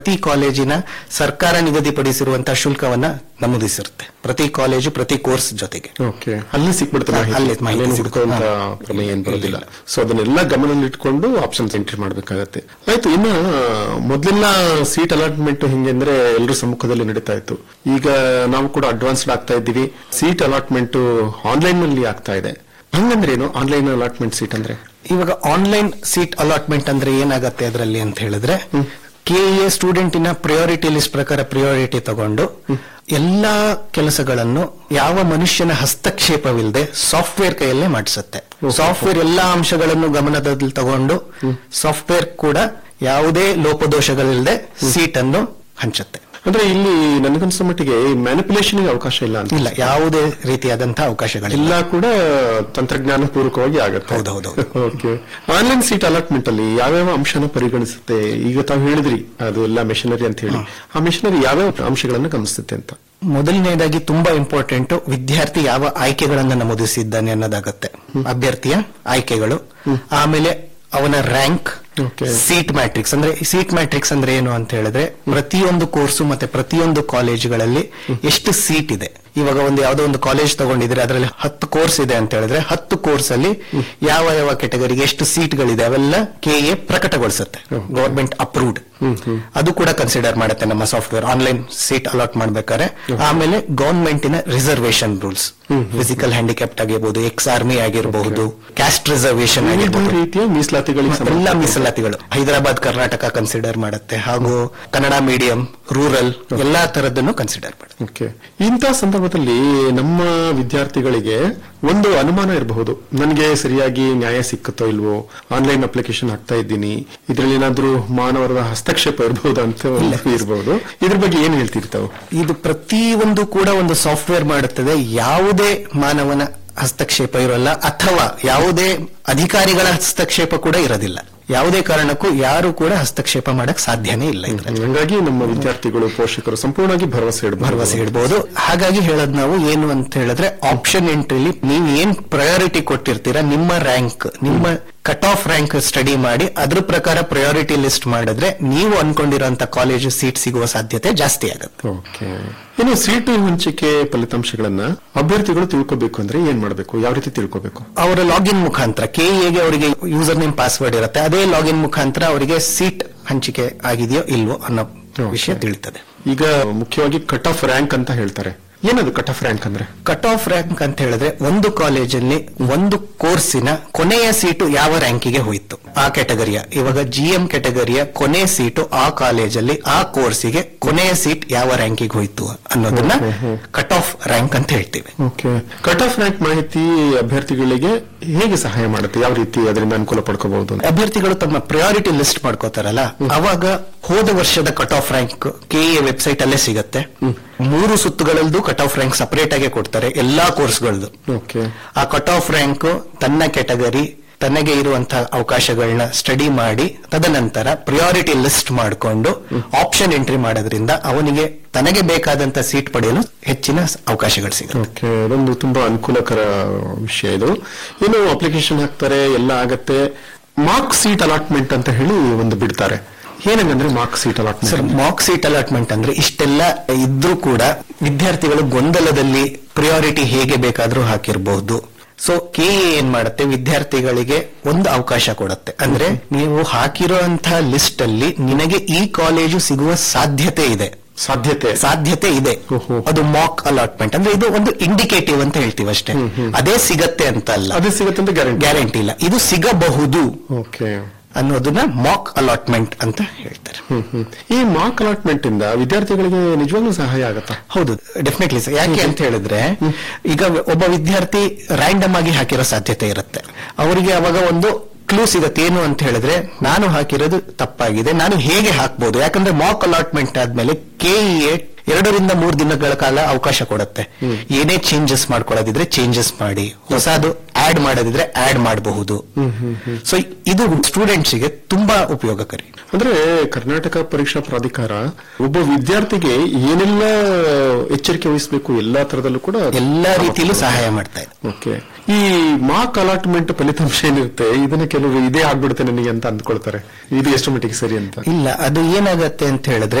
ಪ್ರತಿ ಕಾಲೇಜಿನ ಸರ್ಕಾರ ನಿಗದಿಪಡಿಸಿರುವಂತಹ ಶುಲ್ಕವನ್ನ ನಮೂದಿಸಿರುತ್ತೆ ಪ್ರತಿ ಕಾಲೇಜು ಪ್ರತಿ ಕೋರ್ಸ್ ಜೊತೆಗೆ ಓಕೆ ಅಲ್ಲಿ ಸಿಕ್ಬಿಡುತ್ತೆ ಮಾಹಿತಿ. ಅಲ್ಲಿ ಮಾಹಿತಿ ಅಲ್ಲೇನು ಸಿಗುತ್ತೆ. ಹುಡ್ಕುವಂತ ಹಾ. ಪ್ರಮೇಯ ಏನ್ ಬರೋದಿಲ್ಲ ಸೊ ಅದನ್ನೆಲ್ಲ ಗಮನದಲ್ಲಿಟ್ಕೊಂಡು ಆಪ್ಷನ್ಸ್ ಎಂಟ್ರಿ ಮಾಡ್ಬೇಕಾಗತ್ತೆ ಆಯ್ತು ಇನ್ನ ಮೊದಲೆಲ್ಲ ಸೀಟ್ ಅಲಾಟ್ಮೆಂಟ್ ಹಿಂಗೆ ಅಂದ್ರೆ ಎಲ್ಲರೂ ಸಮ್ಮುಖದಲ್ಲಿ ನಡೀತಾ ಇತ್ತು ಈಗ ನಾವು ಕೂಡ ಅಡ್ವಾನ್ಸ್ಡ್ ಆಗ್ತಾ ಇದ್ದೀವಿ ಸೀಟ್ ಅಲಾಟ್ಮೆಂಟ್ ಆನ್ಲೈನ್ ನಲ್ಲಿ ಆಗ್ತಾ ಇದೆ ಹಂಗಂದ್ರೆ ಏನು ಆನ್ಲೈನ್ ಅಲಾಟ್ಮೆಂಟ್ ಸೀಟ್ ಅಂದ್ರೆ ಇವಾಗ ಆನ್ಲೈನ್ ಸೀಟ್ ಅಲಾಟ್ಮೆಂಟ್ ಅಂದ್ರೆ ಏನಾಗತ್ತೆ ಅದರಲ್ಲಿ ಅಂತ ಹೇಳಿದ್ರೆ ಕೆಎ ಸ್ಟೂಡೆಂಟಿನ ಪ್ರಿಯಾರಿಟಿ ಲಿಸ್ಟ್ ಪ್ರಕಾರ ಪ್ರಿಯಾರಿಟಿ ತಗೊಂಡು ಎಲ್ಲಾ ಕೆಲಸಗಳನ್ನು ಯಾವ ಮನುಷ್ಯನ ಹಸ್ತಕ್ಷೇಪವಿಲ್ಲದೆ ಸಾಫ್ಟ್ವೇರ್ ಕೈಯಲ್ಲೇ ಮಾಡಿಸುತ್ತೆ ಸಾಫ್ಟ್ವೇರ್ ಎಲ್ಲಾ ಅಂಶಗಳನ್ನು ಗಮನದಲ್ಲಿ ತಗೊಂಡು ಸಾಫ್ಟ್ವೇರ್ ಕೂಡ ಯಾವುದೇ ಲೋಪದೋಷಗಳಿಲ್ಲದೆ ಸೀಟ್ ಅನ್ನು ಹಂಚುತ್ತೆ ಅಂದ್ರೆ ಇಲ್ಲಿ ನನಗನ್ಸೋ ಮಟ್ಟಿಗೆ ಮ್ಯಾನಿಪುಲೇಷನ್ ಅವಕಾಶ ಇಲ್ಲ ಅಂತ ಇಲ್ಲ ಯಾವುದೇ ರೀತಿಯಾದಂತಹ ಅವಕಾಶಗಳಿಲ್ಲ ಎಲ್ಲ ಕೂಡ ತಂತ್ರಜ್ಞಾನ ಪೂರ್ವಕವಾಗಿ ಆಗುತ್ತೆ ಹೌದು, ಹೌದು, ಓಕೆ ಆನ್ಲೈನ್ ಸೀಟ್ ಅಲಾಟ್ಮೆಂಟ್ ಅಲ್ಲಿ ಯಾವ್ಯಾವ ಅಂಶನ ಪರಿಗಣಿಸುತ್ತೆ ಈಗ ತಾವು ಹೇಳಿದ್ರಿ ಅದು ಎಲ್ಲ ಮೆಷಿನರಿ ಅಂತ ಹೇಳಿ ಆ ಮೆಷಿನರಿ ಯಾವ್ಯಾವ ಅಂಶಗಳನ್ನು ಗಮನಿಸುತ್ತೆ ಅಂತ ಮೊದಲನೇದಾಗಿ ತುಂಬಾ ಇಂಪಾರ್ಟೆಂಟ್ ವಿದ್ಯಾರ್ಥಿ ಯಾವ ಆಯ್ಕೆಗಳನ್ನ ನಮೂದಿಸಿದ್ದಾನೆ ಅನ್ನೋದಾಗತ್ತೆ ಅಭ್ಯರ್ಥಿಯ ಆಯ್ಕೆಗಳು ಆಮೇಲೆ ಅವನ ರ್ಯಾಂಕ್ Okay. ಸೀಟ್ ಮ್ಯಾಟ್ರಿಕ್ಸ್ ಅಂದ್ರೆ ಸೀಟ್ ಮ್ಯಾಟ್ರಿಕ್ಸ್ ಅಂದ್ರೆ ಏನು ಅಂತ ಹೇಳಿದ್ರೆ ಪ್ರತಿಯೊಂದು ಕೋರ್ಸು ಮತ್ತೆ ಪ್ರತಿಯೊಂದು ಕಾಲೇಜುಗಳಲ್ಲಿ ಎಷ್ಟು ಸೀಟ್ ಇದೆ ಇವಾಗ ಒಂದು ಯಾವ್ದೋ ಒಂದು ಕಾಲೇಜ್ ತಗೊಂಡಿದ್ರೆ ಅದರಲ್ಲಿ ಹತ್ತು ಕೋರ್ಸ್ ಇದೆ ಅಂತ ಹೇಳಿದ್ರೆ ಹತ್ತು ಕೋರ್ಸ್ ಅಲ್ಲಿ ಯಾವ ಯಾವ ಕೆಟಗರಿಗೆ ಎಷ್ಟು ಸೀಟ್ಗಳಿದೆ ಅವೆಲ್ಲ ಕೆ ಎ ಪ್ರಕಟಗೊಳಿಸುತ್ತೆ ಗವರ್ಮೆಂಟ್ ಅಪ್ರೂವ್ಡ್ ಅದು ಕೂಡ ಕನ್ಸಿಡರ್ ಮಾಡುತ್ತೆ ನಮ್ಮ ಸಾಫ್ಟ್ವೇರ್ ಆನ್ಲೈನ್ ಸೀಟ್ ಅಲಾಟ್ ಮಾಡ್ಬೇಕಾದ್ರೆ ಆಮೇಲೆ ಗವರ್ಮೆಂಟಿನ ರಿಸರ್ವೇಶನ್ ರೂಲ್ಸ್ ಫಿಸಿಕಲ್ ಹ್ಯಾಂಡಿಕ್ಯಾಪ್ಟ್ ಆಗಿರ್ಬೋದು ಎಕ್ಸ್ ಆರ್ಮಿ ಆಗಿರಬಹುದು ಕ್ಯಾಸ್ಟ್ ರಿಸರ್ವೇಶನ್ ವಿವಿಧ ಆಗಿರ್ಬೋದು ರೀತಿಯ ಮೀಸಲಾತಿಗಳಿಗೆ ಎಲ್ಲ ಸಂಬಂಧ ಮೀಸಲಾತಿಗಳು ಹೈದರಾಬಾದ್ ಕರ್ನಾಟಕ ಕನ್ಸಿಡರ್ ಮಾಡುತ್ತೆ ಹಾಗೂ ಕನ್ನಡ ಮೀಡಿಯಂ ರೂರಲ್ ಎಲ್ಲಾ ತರದನ್ನು ಕನ್ಸಿಡರ್ ಮಾಡುತ್ತೆ ಓಕೆ ಇಂಥ ಸಂದರ್ಭದಲ್ಲಿ ನಮ್ಮ ವಿದ್ಯಾರ್ಥಿಗಳಿಗೆ ಒಂದು ಅನುಮಾನ ಇರಬಹುದು ನನಗೆ ಸರಿಯಾಗಿ ನ್ಯಾಯ ಸಿಕ್ಕುತ್ತೋ ಇಲ್ವೋ ಆನ್ಲೈನ್ ಅಪ್ಲಿಕೇಶನ್ ಹಾಕ್ತಾ ಇದ್ದೀನಿ ಇದ್ರಲ್ಲಿ ಏನಾದ್ರೂ ಮಾನವರ ಹಸ್ತಕ್ಷೇಪ ಇರಬಹುದು ಅಂತ ಒಂದು ಇರಬಹುದು ಇದ್ರ ಬಗ್ಗೆ ಏನ್ ಹೇಳ್ತೀರಿ ತಾವು ಇದು ಪ್ರತಿಯೊಂದು ಕೂಡ ಒಂದು ಸಾಫ್ಟ್ವೇರ್ ಮಾಡುತ್ತದೆ ಯಾವುದೇ ಮಾನವನ ಹಸ್ತಕ್ಷೇಪ ಇರೋಲ್ಲ ಅಥವಾ ಯಾವುದೇ ಅಧಿಕಾರಿಗಳ ಹಸ್ತಕ್ಷೇಪ ಕೂಡ ಇರೋದಿಲ್ಲ ಯಾವುದೇ ಕಾರಣಕ್ಕೂ ಯಾರು ಕೂಡ ಹಸ್ತಕ್ಷೇಪ ಮಾಡಕ್ ಸಾಧ್ಯನೇ ಇಲ್ಲ ಇದ್ರಲ್ಲಿ ಹಂಗಾಗಿ ನಮ್ಮ ವಿದ್ಯಾರ್ಥಿಗಳು ಪೋಷಕರು ಸಂಪೂರ್ಣವಾಗಿ ಭರವಸೆ ಇಡಬಹುದು ಭರವಸೆ ಇಡಬಹುದು ಹಾಗಾಗಿ ಹೇಳೋದು ನಾವು ಏನು ಅಂತ ಹೇಳಿದ್ರೆ ಆಪ್ಷನ್ ಎಂಟ್ರಿಲಿ ನೀವು ಏನ್ ಪ್ರಯಾರಿಟಿ ಕೊಟ್ಟಿರ್ತೀರಾ ನಿಮ್ಮ ರ್ಯಾಂಕ್ ನಿಮ್ಮ ಕಟ್ ಆಫ್ ರ್ಯಾಂಕ್ ಸ್ಟಡಿ ಮಾಡಿ ಅದ್ರ ಪ್ರಕಾರ ಪ್ರಯಾರಿಟಿ ಲಿಸ್ಟ್ ಮಾಡಿದ್ರೆ ನೀವು ಅನ್ಕೊಂಡಿರೋಂತ ಕಾಲೇಜು ಸೀಟ್ ಸಿಗುವ ಸಾಧ್ಯತೆ ಜಾಸ್ತಿ ಆಗುತ್ತೆ ಓಕೆ ಇನ್ನು ಸೀಟು ಹಂಚಿಕೆ ಫಲಿತಾಂಶಗಳನ್ನ ಅಭ್ಯರ್ಥಿಗಳು ತಿಳ್ಕೋಬೇಕು ಅಂದ್ರೆ ಏನ್ ಮಾಡಬೇಕು ಯಾವ ರೀತಿ ತಿಳ್ಕೋಬೇಕು ಅವರ ಲಾಗಿನ್ ಮುಖಾಂತರ ಕೆಇಎಗೆ ಅವರಿಗೆ ಯೂಸರ್ ನೇಮ್ ಪಾಸ್ವರ್ಡ್ ಇರುತ್ತೆ ಅದೇ ಲಾಗಿನ್ ಮುಖಾಂತರ ಅವರಿಗೆ ಸೀಟ್ ಹಂಚಿಕೆ ಆಗಿದೆಯೋ ಇಲ್ವೋ ಅನ್ನೋ ವಿಷಯ ತಿಳಿತದೆ ಈಗ ಮುಖ್ಯವಾಗಿ ಕಟ್ ಆಫ್ ರ್ಯಾಂಕ್ ಅಂತ ಹೇಳ್ತಾರೆ ಏನದು ಕಟ್ ಆಫ್ ರ್ಯಾಂಕ್ ಅಂದ್ರೆ ಕಟ್ ಆಫ್ ರ್ಯಾಂಕ್ ಅಂತ ಹೇಳಿದ್ರೆ ಒಂದು ಕಾಲೇಜಲ್ಲಿ ಒಂದು ಕೋರ್ಸಿನ ಕೊನೆಯ ಸೀಟು ಯಾವ ರ್ಯಾಂಕಿಗೆ ಹೋಯಿತು ಆ ಕೆಟಗರಿಯ ಇವಾಗ ಜಿ ಎಂ ಕೆಟಗರಿಯ ಕೊನೆ ಸೀಟು ಆ ಕಾಲೇಜಲ್ಲಿ ಆ ಕೋರ್ಸಿಗೆ ಕೊನೆಯ ಸೀಟ್ ಯಾವ ರ್ಯಾಂಕಿಗೆ ಹೋಯಿತು ಅನ್ನೋದನ್ನ ಕಟ್ ಆಫ್ ರ್ಯಾಂಕ್ ಅಂತ ಹೇಳ್ತೀವಿ ಓಕೆ ಕಟ್ ಆಫ್ ರ್ಯಾಂಕ್ ಮಾಹಿತಿ ಅಭ್ಯರ್ಥಿಗಳಿಗೆ ಹೇಗೆ ಸಹಾಯ ಮಾಡುತ್ತೆ ಯಾವ ರೀತಿ ಅದರಿಂದ ಅನುಕೂಲ ಪಡ್ಕೋಬಹುದು ಅಂತ ಅಭ್ಯರ್ಥಿಗಳು ತಮ್ಮ ಪ್ರಯಾರಿಟಿ ಲಿಸ್ಟ್ ಮಾಡ್ಕೋತಾರಲ್ಲ ಅವಾಗ ಹೋದ ವರ್ಷದ cut off rank KEA website ಅಲ್ಲೇ ಸಿಗತ್ತೆ ಮೂರು ಸುತ್ತುಗಳದ್ದು ಕಟ್ ಆಫ್ ರ್ಯಾಂಕ್ ಸಪರೇಟ್ ಆಗಿ ಕೊಡ್ತಾರೆ ಎಲ್ಲಾ ಕೋರ್ಸ್ಗಳದ್ದು ಓಕೆ ಆ ಕಟ್ ಆಫ್ ರ್ಯಾಂಕ್ ತನ್ನ ಕೆಟಗರಿ ತನಗೆ ಇರುವಂತಹ ಅವಕಾಶಗಳನ್ನ ಸ್ಟಡಿ ಮಾಡಿ ತದನಂತರ ಪ್ರಿಯಾರಿಟಿ ಲಿಸ್ಟ್ ಮಾಡಿಕೊಂಡು ಆಪ್ಷನ್ ಎಂಟ್ರಿ ಮಾಡೋದ್ರಿಂದ ಅವನಿಗೆ ತನಗೆ ಬೇಕಾದಂತ ಸೀಟ್ ಪಡೆಯಲು ಹೆಚ್ಚಿನ ಅವಕಾಶಗಳು ಸಿಗುತ್ತೆ ಓಕೆ ಅದೊಂದು ತುಂಬಾ ಅನುಕೂಲಕರ ವಿಷಯ ಇದು ಇನ್ನು ಅಪ್ಲಿಕೇಶನ್ ಹಾಕ್ತಾರೆ ಎಲ್ಲ ಆಗತ್ತೆ ಮಾರ್ಕ್ ಸೀಟ್ ಅಲಾಟ್ಮೆಂಟ್ ಅಂತ ಹೇಳಿ ಒಂದು ಬಿಡ್ತಾರೆ ಏನಂಗಂದ್ರೆ mock seat sir allotment mock seat allotment ಅಂದ್ರೆ ಇಷ್ಟೆಲ್ಲ ಇದ್ರೂ ಕೂಡ ವಿದ್ಯಾರ್ಥಿಗಳು ಗೊಂದಲದಲ್ಲಿ ಪ್ರಿಯಾರಿಟಿ ಹೇಗೆ ಬೇಕಾದ್ರೂ ಹಾಕಿರಬಹುದು ಸೊ ಕೆ ಏನ್ ಮಾಡುತ್ತೆ ವಿದ್ಯಾರ್ಥಿಗಳಿಗೆ ಒಂದು ಅವಕಾಶ ಕೊಡುತ್ತೆ ಅಂದ್ರೆ ನೀವು ಹಾಕಿರುವಂತಹ ಲಿಸ್ಟ್ ಅಲ್ಲಿ ನಿನಗೆ ಈ ಕಾಲೇಜು ಸಿಗುವ ಸಾಧ್ಯತೆ ಇದೆ ಸಾಧ್ಯತೆ ಸಾಧ್ಯತೆ ಇದೆ ಓಹೋ. ಅದು ಮಾಕ್ ಅಲಾಟ್ಮೆಂಟ್ ಅಂದ್ರೆ ಇದು ಒಂದು ಇಂಡಿಕೇಟಿವ್ ಅಂತ ಹೇಳ್ತೀವಿ ಅಷ್ಟೇ ಅದೇ ಸಿಗತ್ತೆ ಅಂತ ಅಲ್ಲ ಅದೇ ಸಿಗುತ್ತೆ ಅಂತ ಗ್ಯಾರಂಟಿ ಗ್ಯಾರಂಟಿ ಇಲ್ಲ ಇದು ಸಿಗಬಹುದು ಓಕೆ ಅನ್ನೋದನ್ನ ಮಾಕ್ ಅಲಾಟ್ಮೆಂಟ್ ಅಂತ ಹೇಳ್ತಾರೆ ಹ್ಮ್ ಹ್ಮ್. ಈ ಮಾರ್ಕ್ ಅಲಾಟ್ಮೆಂಟ್ ಇಂದ ವಿದ್ಯಾರ್ಥಿಗಳಿಗೆ ನಿಜವಾಗ್ಲೂ ಸಹಾಯ ಆಗತ್ತಾ ಹೌದು ಡೆಫಿನೆಟ್ಲಿ ಯಾಕೆ ಅಂತ ಹೇಳಿದ್ರೆ ಈಗ ಒಬ್ಬ ವಿದ್ಯಾರ್ಥಿ ರ್ಯಾಂಡಮ್ ಆಗಿ ಹಾಕಿರೋ ಸಾಧ್ಯತೆ ಇರುತ್ತೆ ಅವರಿಗೆ ಅವಾಗ ಒಂದು ಕ್ಲೂ ಸಿಗತ್ತೆ ಏನು ಅಂತ ಹೇಳಿದ್ರೆ ನಾನು ಹಾಕಿರೋದು ತಪ್ಪಾಗಿದೆ ನಾನು ಹೇಗೆ ಹಾಕ್ಬೋದು ಯಾಕಂದ್ರೆ ಮಾಕ್ ಅಲಾಟ್ಮೆಂಟ್ ಆದ್ಮೇಲೆ ಕೆಇಎ ಎರಡರಿಂದ ಮೂರು ದಿನಗಳ ಕಾಲ ಅವಕಾಶ ಕೊಡುತ್ತೆ ಏನೇ ಚೇಂಜಸ್ ಮಾಡ್ಕೊಳ್ಳೋದಿದ್ರೆ ಚೇಂಜಸ್ ಮಾಡಿ ಹೊಸದು ಆಡ್ ಮಾಡೋದಿದ್ರೆ ಆಡ್ ಮಾಡಬಹುದು ಸೊ ಇದು ಸ್ಟೂಡೆಂಟ್ಸ್ ಗೆ ತುಂಬಾ ಉಪಯೋಗಕಾರಿ ಅಂದ್ರೆ ಕರ್ನಾಟಕ ಪರೀಕ್ಷಾ ಪ್ರಾಧಿಕಾರ ಒಬ್ಬ ವಿದ್ಯಾರ್ಥಿಗೆ ಏನೆಲ್ಲ ಎಚ್ಚರಿಕೆ ವಹಿಸಬೇಕು ಎಲ್ಲಾ ತರದಲ್ಲೂ ಕೂಡ ಎಲ್ಲಾ ರೀತಿಯಲ್ಲೂ ಸಹಾಯ ಮಾಡ್ತಾ ಇದೆ ಓಕೆ ಈ ಮಾರ್ಕ್ ಅಲಾಟ್ಮೆಂಟ್ ಫಲಿತಾಂಶ ಏನಿರುತ್ತೆ ಇದನ್ನ ಕೆಲವರು ಇದೇ ಆಗ್ಬಿಡುತ್ತೆ ನನಗೆ ಅಂತ ಅಂದ್ಕೊಳ್ತಾರೆ ಇದು ಎಷ್ಟು ಮಟ್ಟಿಗೆ ಸರಿ ಅಂತ ಇಲ್ಲ ಅದು ಏನಾಗತ್ತೆ ಅಂತ ಹೇಳಿದ್ರೆ